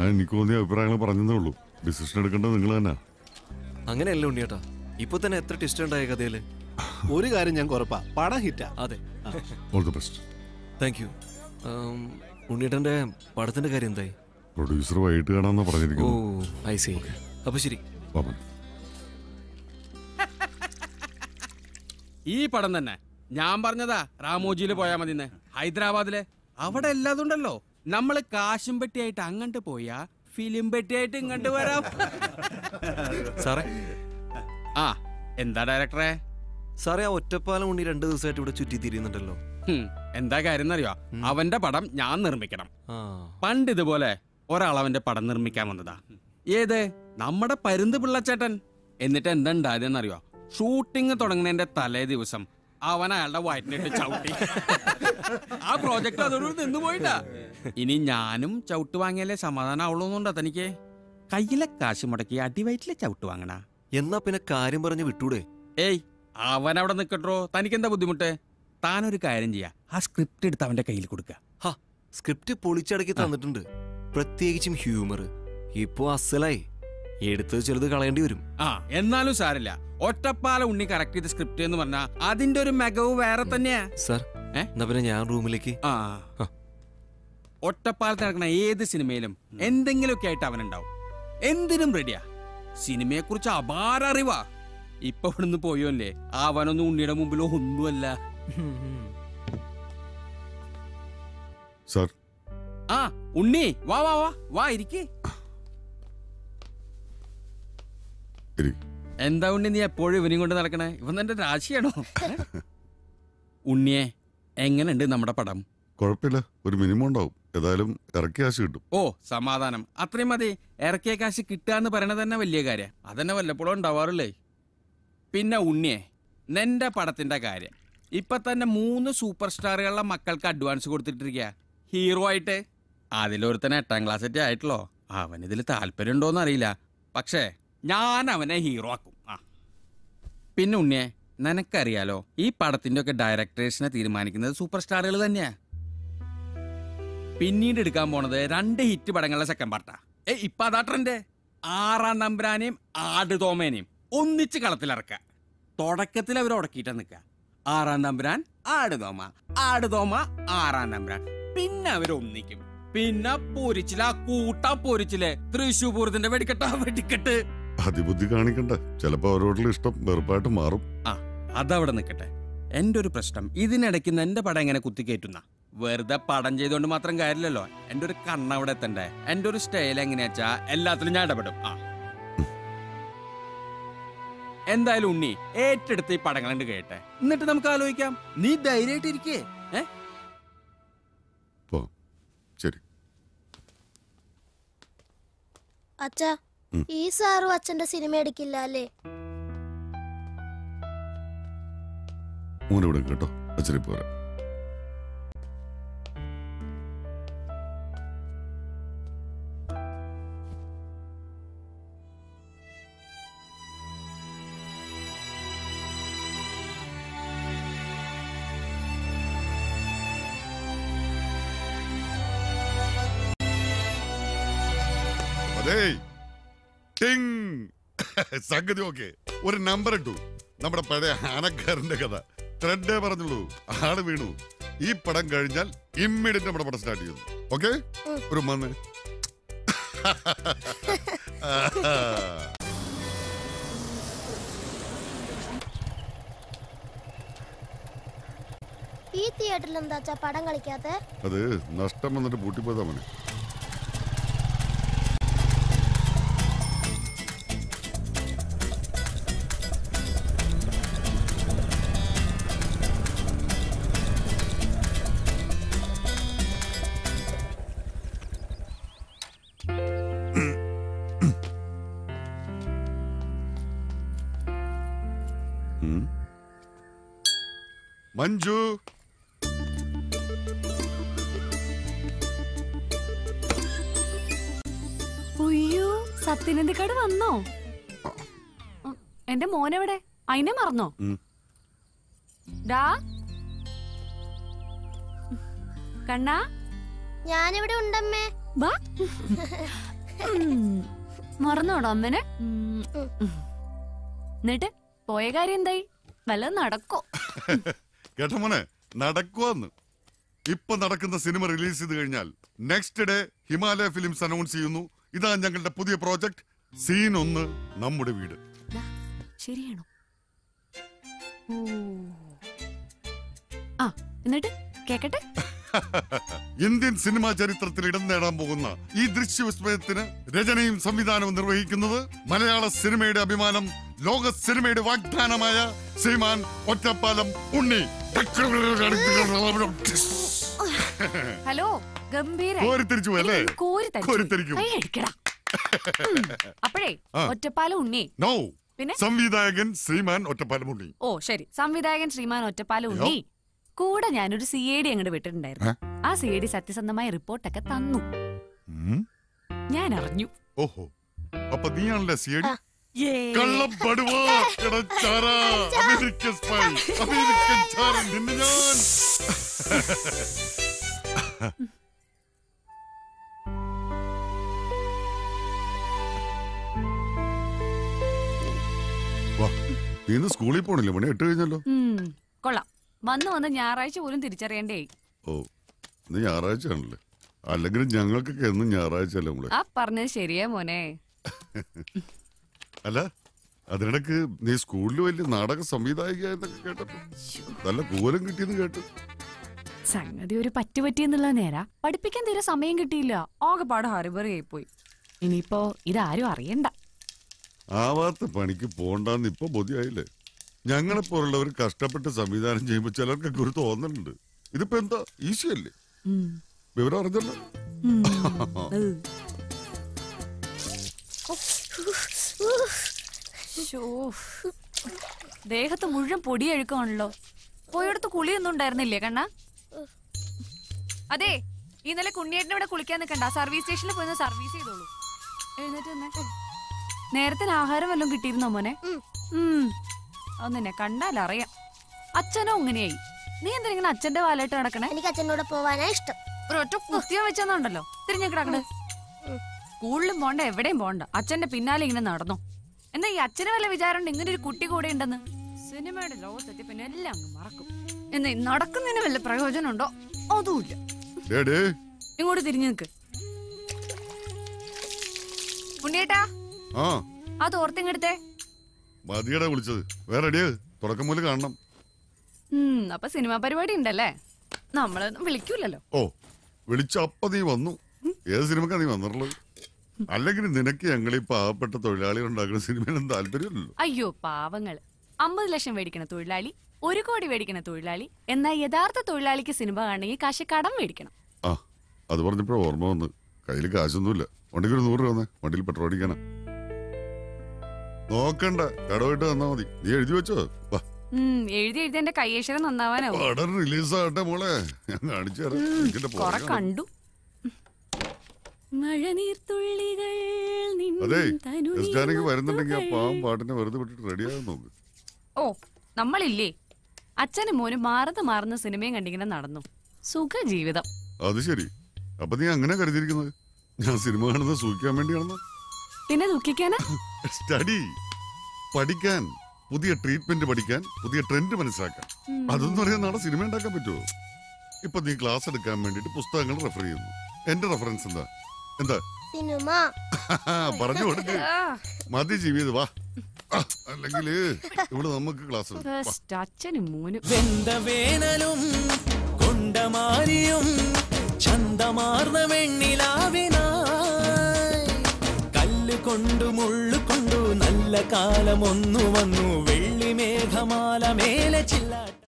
ഞാൻ എനിക്ക് തോന്നിയ അഭിപ്രായങ്ങൾ പറഞ്ഞതേ ഉള്ളൂ ഡിസിഷൻ എടുക്കേണ്ടത് നിങ്ങൾ തന്നെ അങ്ങനെയല്ല ഉണ്ണിയേട്ടാ ഇപ്പൊ തന്നെ എത്ര ട്വിസ്റ്റ് ഉണ്ടായ കഥയില് ഒരു കാര്യം ഞാൻ കുറപ്പാ പടം ഹിറ്റാ അതെ all the best thank you ഉണ്ണിയേട്ടന്റെ പടത്തിന്റെ കാര്യം എന്തായി പ്രൊഡ്യൂസർ വൈകിട്ട് കാണാമെന്നാ ഓ പറഞ്ഞിരിക്കുന്നത് ഐ സി അപ്പൊ ശരി വാമൻ ഈ പടം തന്നെ ഞാൻ പറഞ്ഞതാ റാമോജിയിൽ പോയാ മതിന്ന് ഹൈദരാബാദിലെ അവിടെ എല്ലാതുണ്ടല്ലോ നമ്മള് കാശും പെട്ടിയായിട്ട് അങ്ങോട്ട് പോയാ ഫിലിം പെട്ടിയായിട്ട് ഇങ്ങോട്ട് വരാം സാറേ ആ എന്താ ഡയറക്ടറെ സാറേ ആ ഒറ്റപ്പാലം ഉണ്ണി രണ്ടു ദിവസമായിട്ട് ഇവിടെ ചുറ്റി തിരിയുന്നുണ്ടല്ലോ ഹും, എന്താ കാര്യം എന്നറിയോ അവന്റെ പടം ഞാൻ നിർമ്മിക്കണം ആ പണ്ട് ഇതുപോലെ ഒരാൾ അവന്റെ പടം നിർമ്മിക്കാൻ വന്നതാ ഏത് നമ്മുടെ പരുന്ത് പിള്ളച്ചേട്ടൻ എന്നിട്ട് എന്താ ഉണ്ടായതെന്നറിയോ ഷൂട്ടിംഗ് തുടങ്ങുന്നതിന്റെ തലേ ദിവസം അവൻ അയാളുടെ വയറ്റിനിട്ട് ചവിട്ടി ആ പ്രോജക്റ്റ് അതോട് നിന്ന് പോയിട്ടാ ഇനി ഞാനും ചവിട്ട് വാങ്ങിയാലേ സമാധാനം ആവുള്ളൂന്നുണ്ടോ തനിക്ക് കയ്യിലെ കാശ് മുടക്കി അടിവയറ്റിലെ ചവിട്ട് വാങ്ങണ എന്നാ പിന്നെ കാര്യം പറഞ്ഞ് വിട്ടൂടെ ഏയ് അവൻ അവിടെ നിൽക്കട്ടോ തനിക്ക് എന്താ ബുദ്ധിമുട്ട് താനൊരു കാര്യം ചെയ്യാ ആ സ്ക്രിപ്റ്റ് എടുത്ത് അവന്റെ കയ്യിൽ കൊടുക്കുക ഹാ സ്ക്രിപ്റ്റ് പൊളിച്ചടക്കി തന്നിട്ടുണ്ട് പ്രത്യേകിച്ചും ഹ്യൂമർ ഇപ്പോ അസലായി എടുത്തത് ചിലത് കളയേണ്ടി വരും ആ എന്നാലും സാരില്ല ഒറ്റപ്പാല ഉണ്ണി കറക്റ്റ് ചെയ്ത സ്ക്രിപ്റ്റ് എന്ന് പറഞ്ഞാ അതിന്റെ ഒരു മികവ് വേറെ തന്നെയാ സാർ ഏ? എന്നാ പിന്നെ ഞാൻ റൂമിലേക്ക് ആ ഒറ്റപ്പാലത്ത് നടക്കുന്ന ഏത് സിനിമയിലും എന്തെങ്കിലുമൊക്കെ ആയിട്ട് അവനുണ്ടാവും എന്തിനും റെഡിയാ സിനിമയെ കുറിച്ച് അപാര അറിവാ ഇപ്പൊ ഇവിടുന്ന് പോയോല്ലേ അവനൊന്നും ഉണ്ണിയുടെ മുമ്പിൽ ഒന്നുമല്ല സാർ ആ ഉണ്ണി വാ വാ വാ വാ ഇരിക്കേ ഇരി എന്താ ഉണ്ണി നീ എപ്പോഴും ഇവനെയും കൊണ്ട് നടക്കണേ ഇവൻ എന്റെ രാശിയാണോ ഉണ്ണിയെ എങ്ങനെയുണ്ട് നമ്മുടെ പടം കുഴപ്പമില്ല ഒരു മിനിമം ഉണ്ടാവും ഏതായാലും ഇറക്കി കാശ് കിട്ടും ഓ സമാധാനം അത്രയും മതി ഇറക്കിയ കാശ് കിട്ടുക എന്ന് പറയണത് തന്നെ വലിയ കാര്യം അതന്നെ വല്ലപ്പോഴും ഉണ്ടാവാറില്ലേ പിന്നെ ഉണ്ണിയെ നിന്റെ പടത്തിന്റെ കാര്യം ഇപ്പൊ തന്നെ മൂന്ന് സൂപ്പർ സ്റ്റാറുകളുടെ മക്കൾക്ക് അഡ്വാൻസ് കൊടുത്തിട്ടിരിക്കുക ഹീറോ ആയിട്ട് അതിലൊരുത്തനെ എട്ടാം ക്ലാസ് ഒക്കെ ആയിട്ടുള്ളോ അവൻ ഇതിൽ താല്പര്യം ഉണ്ടോന്ന് അറിയില്ല പക്ഷേ ഞാൻ അവനെ ഹീറോ ആക്കും ആ പിന്നെ ഉണ്ണിയെ നിനക്കറിയാലോ ഈ പടത്തിന്റെ ഒക്കെ ഡയറക്ടേഴ്സിനെ തീരുമാനിക്കുന്നത് സൂപ്പർ സ്റ്റാറുകൾ തന്നെയാ പിന്നീട് എടുക്കാൻ പോണത് രണ്ട് ഹിറ്റ് പടങ്ങളുടെ സെക്കൻഡ് പാർട്ടാ ഏ ഇപ്പൊ അതാ ട്രെൻഡ് ആറാം തമ്പുരാനെയും ആട് തോമേനെയും ഒന്നിച്ച് കളത്തിലിറക്ക തുടക്കത്തിൽ അവർ ഉടക്കിയിട്ട് നിൽക്കുക ആറാം തമ്പുരാൻ ആട് തോമ ആട് തോമ ആറാം തമ്പുരാൻ പിന്നെ അവർ ഒന്നിക്കും പിന്നെ പൊരിച്ചില കൂട്ടാ പൊരിച്ചില് തൃശ്ശൂർ പൂരത്തിന്റെ വെടിക്കെട്ട വെടിക്കെട്ട് അതിബുദ്ധി കാണിക്കണ്ട ചിലപ്പോ അവരോടുള്ള ഇഷ്ടം വെറുപ്പായിട്ട് മാറും ആ അതവിടെ നിൽക്കട്ടെ എന്റെ ഒരു പ്രശ്നം ഇതിനിടയ്ക്ക് എന്റെ പടം എങ്ങനെ കുത്തിക്കയറ്റുന്ന വെറുതെ പടം ചെയ്തുകൊണ്ട് മാത്രം കാര്യമില്ലല്ലോ എന്റെ ഒരു കണ്ണവിടെ എത്തണ്ടേ എന്റെ ഒരു സ്റ്റൈൽ എങ്ങനെയാച്ചാ എല്ലാത്തിലും ഞാൻ ഇടപെടും ആ എന്തായാലും ഉണ്ണി ഏറ്റെടുത്ത് ഈ പടങ്ങളുണ്ട് കേട്ടെ എന്നിട്ട് നമുക്ക് ആലോചിക്കാം നീ ധൈര്യമായിട്ട് ഇരിക്കേ ഏ പോ ശരി അച്ഛാ ഉം. ഈ സാറും അച്ഛന്റെ സിനിമ എടുക്കില്ല അല്ലേ മൂന്നിവിടെ കേട്ടോ അച്ഛനെ പോരാ അതേ ടിങ് സംഗതി ഓക്കെ ഒരു നമ്പർ ഇട്ടു നമ്മുടെ പഴയ ആനക്കാരന്റെ കഥ ത്രെഡേ പറഞ്ഞുള്ളൂ ആള് വീണു ഈ പടം കഴിഞ്ഞാൽ ഇമ്മീഡിയറ്റ് നമ്മുടെ പടം സ്റ്റാർട്ട് ചെയ്യുന്നു ഓക്കെ ഒരു മന്ന് ഈ തിയേറ്ററിൽ എന്താ അച്ഛാ പടം കളിക്കാത്ത അത് നഷ്ടം വന്നിട്ട് പൂട്ടിപ്പോയതാ മോനെ ഉം. മഞ്ജു ഉയ്യോ സത്യനന്ദിക്കാട് വന്നോ ഉം, എന്റെ മോനെവിടെ അയിനെ മറന്നോ ഉം. ഡാ കണ്ണാ ഞാനിവിടെ ഉണ്ടമ്മേ വാ ഉം. മറന്നോടോ അമ്മനെ ഉം. എന്നിട്ട് പോയ കാര്യം എന്തായി വല്ലതും നടക്കോ കേട്ടോ മോനെ നടക്കുവാന്ന് ഇപ്പൊ നടക്കുന്ന സിനിമ റിലീസ് ചെയ്ത് കഴിഞ്ഞാൽ next day Himalaya films announce ചെയ്യുന്നു ഇതാ ഞങ്ങളുടെ പുതിയ പ്രോജക്ട് സീൻ ഒന്ന് നമ്മുടെ വീട് ദാ, ശരിയാണോ ഓ ആ എന്നിട്ട് കേക്കട്ടെ ഇന്ത്യൻ സിനിമാ ചരിത്രത്തിൽ ഇടം നേടാൻ പോകുന്ന ഈ ദൃശ്യവിസ്മയത്തിന് രചനയും സംവിധാനവും നിർവഹിക്കുന്നത് മലയാള സിനിമയുടെ അഭിമാനം ലോക സിനിമയുടെ വാഗ്ദാനമായ ശ്രീമാൻ ഒറ്റപ്പാലം ഉണ്ണി ഹലോ ഗംഭീര കോരിത്തിരിച്ചു പോയി അല്ലേ കോരി കോരിത്തരിക്കും. അടിക്കടാ അപ്പോഴേ ആ. ഒറ്റപ്പാലം ഉണ്ണി നോ പിന്നെ? സംവിധായകൻ ശ്രീമാൻ ഒറ്റപ്പാലം ഉണ്ണി ഓ ശരി സംവിധായകൻ ശ്രീമാൻ ഒറ്റപ്പാലം ഉണ്ണി കൂടെ ഞാനൊരു സി ഐ ഡി അങ്ങോട്ട് വിട്ടിട്ടുണ്ടായിരുന്നു ആ സി ഐ ഡി സത്യസന്ധമായ റിപ്പോർട്ടൊക്കെ തന്നു ഉം. ഞാൻ അറിഞ്ഞു ഓഹോ അപ്പൊ നീയാണല്ലേ സി ഐ യേ. കള്ളപ്പെടുവാ കിടച്ചാര അമേരിക്കൻ സ്പൈ അമേരിക്കൻ ചാരൻ നിന്നെ ഞാൻ വാ നീ ഇന്ന് സ്കൂളിൽ പോണില്ലേ മണി എട്ട് കഴിഞ്ഞല്ലോ ഉം, കൊള്ളാം വന്ന് വന്ന് ഞായറാഴ്ച പോലും തിരിച്ചറിയണ്ടേ ഓ ഇന്ന് ഞായറാഴ്ച ആണല്ലേ അല്ലെങ്കിലും ഞങ്ങൾക്കൊക്കെ എന്നും ഞായറാഴ്ച അല്ലേ നമ്മള് ആ പറഞ്ഞത് ശരിയാ മോനെ അല്ല അതിനിടക്ക് നീ സ്കൂളിൽ വലിയ നാടക സംവിധായിക എന്നൊക്കെ കേട്ടപ്പോ നല്ല കൂലം കിട്ടിയെന്ന് കേട്ടു സംഗതി ഒരു പറ്റുപറ്റിയെന്നുള്ള നേരാ പഠിപ്പിക്കാൻ തീരെ സമയം കിട്ടിയില്ല ആകെപ്പാട് ഹറിബറിയായി പോയി ഇനിയിപ്പോ ഇതാരും അറിയണ്ട ആവാത്ത പണിക്ക് പോണ്ടെന്ന് ഇപ്പൊ ബോധ്യമായില്ലേ ഞങ്ങളെ പോലുള്ളവർ കഷ്ടപ്പെട്ട് സംവിധാനം ചെയ്യുമ്പോ ചിലർക്കൊക്കെ ഒരു തോന്നലുണ്ട് ഇതിപ്പോ എന്താ ഈസി അല്ലേ ഉം. വിവരം അറിഞ്ഞല്ലോ ഉം. ഉം. ശോ. ദേഹത്ത് മുഴുവൻ പൊടിയഴുക്കാണല്ലോ പോയടത്ത് കുളിയൊന്നും ഉണ്ടായിരുന്നില്ലേ കണ്ണ അതെ ഇന്നലെ കുണ്ണിയേട്ടനെ ഇവിടെ കുളിക്കാൻ നിൽക്കണ്ട സർവീസ് സ്റ്റേഷനിൽ പോയി സർവീസ് ചെയ്തോളൂ എഴുന്നേറ്റ് വന്നേ നേരത്തിന് ആഹാരം വല്ലതും കിട്ടിയിരുന്നോ മോനെ ഉം. അത് നിന്നെ കണ്ടാൽ അറിയാം അച്ഛനോ ഇങ്ങനെയായി നീ എന്തിനാ ഇങ്ങനെ അച്ഛന്റെ വാലായിട്ട് നടക്കണേ എനിക്ക് അച്ഛനോട് പോവാനാ ഇഷ്ടം ഒരൊറ്റ കുത്തിയ വെച്ചെന്നുണ്ടല്ലോ തിരിഞ്ഞിടക്കട് സ്കൂളിലും പോണ്ട എവിടെയും പോണ്ട അച്ഛന്റെ പിന്നാലെ ഇങ്ങനെ നടന്നു എന്നാ ഈ അച്ഛന് വല്ല വിചാരം ഇങ്ങനെ ഒരു കുട്ടി കൂടെ ഉണ്ടെന്ന് സിനിമയുടെ ലോകത്തെത്തി പിന്നെ എല്ലാം അങ്ങ് മറക്കും എന്നാ ഈ നടക്കുന്നതിന് വല്ല പ്രയോജനം ഉണ്ടോ അതുമില്ല ഡേ ഡേ ഇങ്ങോട്ട് തിരിഞ്ഞു നിൽക്ക് ഉണ്ണിയേട്ടാ ആ അത് ഓർത്തിങ്ങെടുത്തേ മതിയടാ വിളിച്ചത് വേറെ അടിയ തുടക്കം മുതൽ കാണണം ഉം അപ്പൊ സിനിമാ പരിപാടി ഉണ്ടല്ലേ നമ്മളൊന്നും വിളിക്കൂലല്ലോ ഓ വിളിച്ച അപ്പ നീ വന്നു ഏത് സിനിമക്കാ നീ വന്നിട്ടുള്ളത് അല്ലെങ്കിൽ നിനക്ക് ഞങ്ങൾ ഈ പാവപ്പെട്ട തൊഴിലാളികൾ ഉണ്ടാക്കുന്ന സിനിമയിലും താല്പര്യമില്ലല്ലോ അയ്യോ പാവങ്ങള് അമ്പത് ലക്ഷം മേടിക്കണ തൊഴിലാളി ഒരു കോടി മേടിക്കണ തൊഴിലാളി എന്നാൽ യഥാർത്ഥ തൊഴിലാളിക്ക് സിനിമ കാണണമെങ്കിൽ കാശ് കടം മേടിക്കണം ആ അത് പറഞ്ഞപ്പോഴാ ഓർമ്മ വന്ന് കയ്യിൽ കാശൊന്നുമില്ല വണ്ടിക്ക് ഒരു നൂറ് രൂപ തന്നെ വണ്ടിയിൽ പെട്രോൾ അടിക്കാനാ നോക്കണ്ട കടമായിട്ട് തന്നാ മതി നീ എഴുതി വെച്ചോ വാ ഉം, എഴുതി എഴുതി എന്റെ കയ്യേശ്വരം നന്നാവാനാവും പടം റിലീസ് ആകട്ടെ മോളെ ഞാൻ കാണിച്ചു തരാം ഇതിന്റെ കൊറ പുറകെ കണ്ടു മഴനീർത്തുള്ളികൾ നിൻ അതെ തനുനീർ എസ് ജാനകി വരുന്നുണ്ടെങ്കിൽ ആ മുത്തുകൾ. പാവം പാട്ടിനെ വെറുതെ വിട്ടിട്ട് റെഡിയാകാൻ നോക്ക് ഓ നമ്മളില്ലേ അച്ഛനും മോനും മാറുന്ന മാറുന്ന സിനിമയും കണ്ടിങ്ങനെ നടന്നു സുഖ ജീവിതം അത് ശരി അപ്പൊ നീ അങ്ങനെ കരുതിയിരിക്കുന്നത് ഞാൻ സിനിമ കാണുന്നത് സൂക്ഷിക്കാൻ വേണ്ടിയാണെന്ന് പിന്നെ ദുഃഖിക്കാനാ സ്റ്റഡി പഠിക്കാൻ പുതിയ ട്രീറ്റ്മെന്റ് പഠിക്കാൻ പുതിയ ട്രെൻഡ് മനസ്സിലാക്കാൻ അതൊന്നും അറിയാൻ നാളെ സിനിമ ഉണ്ടാക്കാൻ പറ്റുമോ ഇപ്പൊ നീ ക്ലാസ് എടുക്കാൻ വേണ്ടിട്ട് പുസ്തകങ്ങൾ റെഫർ ചെയ്യുന്നു എന്റെ റെഫറൻസ് എന്താ എന്താ സിനിമ പറഞ്ഞു കൊടുക്ക് ആ, മതി ജീവിത് വാ അല്ലെങ്കിൽ ഇവിടെ നമുക്ക് ക്ലാസ് ഉണ്ട് വാ. ബെസ്റ്റ് അച്ഛനും മോനും വെന്ത വേനലും കൊണ്ടമാരിയും ചന്തമാർന്ന വെണ്ണിലാവിനായി കല്ല് കൊണ്ടു മുള്ളു കൊണ്ടു നല്ല കാലമൊന്നു വന്നു വെള്ളി മേഘമാല മേലെ ചില്ലാട്ട